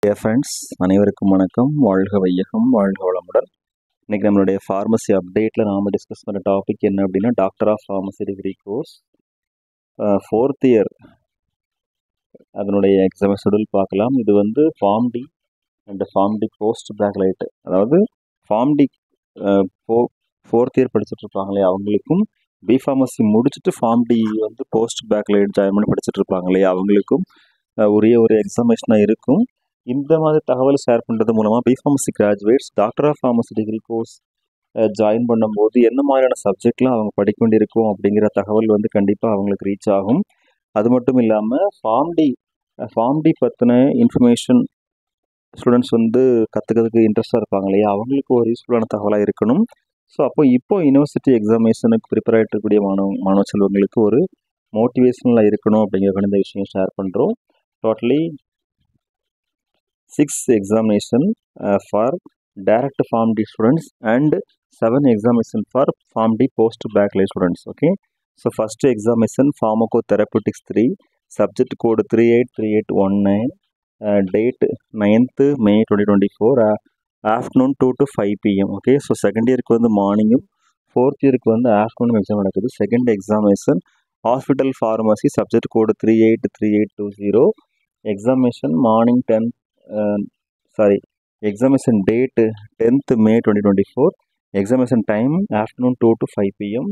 dear friends அனைவருக்கும் வணக்கம் வாழ்க வையகம் வாழ்க வளமுடன் இன்றைக்கி நம்மளுடைய ஃபார்மசி அப்டேட்டில் நாம் டிஸ்கஸ் பண்ணுற டாபிக் என்ன அப்படின்னா doctor of pharmacy degree course fourth year அதனுடைய எக்ஸாம் ஷெடியூல் பார்க்கலாம் இது வந்து pharm D and pharm D post baccalaureate அதாவது ஃபார்ம் டி ஃபோ ஃபோர்த் இயர் படிச்சுட்டு இருப்பாங்களே அவங்களுக்கும் பி ஃபார்மசி முடிச்சுட்டு ஃபார்ம் டி வந்து போஸ்ட் பேக்லைட் ஜாயின் பண்ணி படிச்சுட்டு இருப்பாங்களே அவங்களுக்கும் அஹ், உரிய ஒரு எக்ஸாமினேஷனாக இருக்கும் இந்த மாதிரி தகவல் ஷேர் பண்ணுறது மூலமாக B pharmacy graduates doctor of pharmacy degree course join பண்ணும்போது என்ன மாதிரியான சப்ஜெக்ட்லாம் அவங்க படிக்க வேண்டியிருக்கும் அப்படிங்கிற தகவல் வந்து கண்டிப்பாக அவங்களுக்கு ரீச் ஆகும் அது மட்டும் இல்லாமல் ஃபார்ம் டி ஃபார்ம் டி பற்றின இன்ஃபர்மேஷன் ஸ்டூடெண்ட்ஸ் வந்து கற்றுக்கிறதுக்கு இன்ட்ரெஸ்டாக இருப்பாங்க இல்லையா அவங்களுக்கு ஒரு யூஸ்ஃபுல்லான தகவலாக இருக்கணும் ஸோ அப்போ இப்போ யூனிவர்சிட்டி எக்ஸாமினேஷனுக்கு ப்ரிப்பேர் ஆகிட்டு இருக்கக்கூடிய மாணவ மாணவ செல்வங்களுக்கு ஒரு மோட்டிவேஷனலாக இருக்கணும் அப்படிங்கிற இந்த விஷயம் ஷேர் பண்ணுறோம் totally six examination for direct pharm D students and seven examination for pharm D post baccalaureate students okay so first examination pharmacotherapeutics three subject code three eight three eight one nine date ninth May twenty twenty four afternoon two to five PM okay so second இயருக்கு வந்து மார்னிங்கும் fourth இயருக்கு வந்து afternoon exam நடக்குது second examination hospital pharmacy subject code three eight three eight two zero examination morning ten sorry examination date tenth May twenty twenty four examination time afternoon two to five PM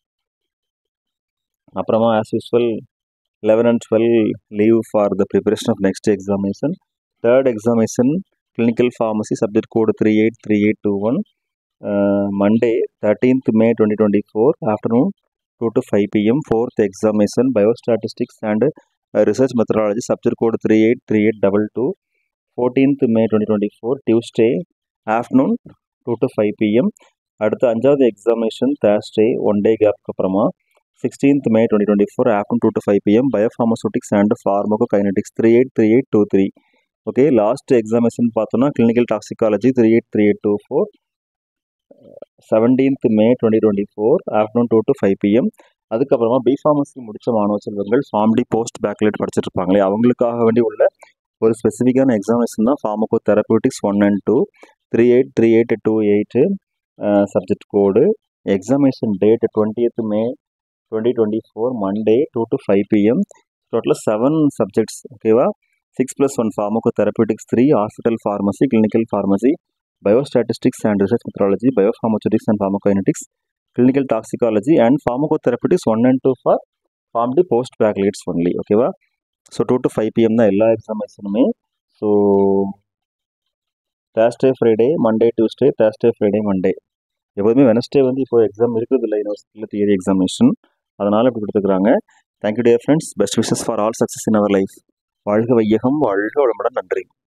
அப்புறமா as usual eleven and twelve leave for the preparation of next examination third examination clinical pharmacy subject code three eight three eight two one Monday thirteenth May twenty twenty four afternoon two to five PM fourth examination biostatistics and research methodology subject code three eight three eight double two fourteenth May twenty twenty four Tuesday afternoon two to five PM அடுத்து அஞ்சாவது examination Thursday one day கேப்க்கு அப்புறமா sixteenth May twenty twenty four afternoon two to five PM biopharmaceutics and pharmacokinetics three eight three eight two three okay last examination பார்த்தோன்னா clinical toxicology three eight three eight two four seventeenth May twenty twenty four afternoon two to five PM அதுக்கப்புறமா B pharmacy முடித்த மாணவ செல்வங்கள் form D post பேக்லேட் படிச்சுட்டு இருப்பாங்களே அவங்களுக்காக வேண்டி உள்ள ஒரு ஸ்பெசிஃபிக்கான எக்ஸாமினேஷன் தான் pharmacotherapeutics one and two three eight three eight two eight subject code examination date twentieth May twenty twenty four Monday two to five PM டோட்டலாக செவன் சப்ஜெக்ட்ஸ் ஓகேவா six plus one pharmacotherapeutics three hospital pharmacy clinical pharmacy biostatistics and research methodology biopharmaceutics and pharmacokinetics clinical toxicology and pharmacotherapeutics one and two for pharm D post baccalaureates only ஓகேவா so two to five PM தான் எல்லா எக்ஸாமினேஷனுமே so Thursday Friday Monday Tuesday Thursday Friday Monday எப்போதுமே Wednesday வந்து இப்போ exam இருக்குது இல்லை யூனிவர்சிட்டியில் தியரி எக்ஸாமினேஷன் அதனால் இப்படி கொடுத்துருக்குறாங்க thank you dear friends best wishes for all success in our life வாழ்க வையகம் வாழ்க வளமுடன் நன்றி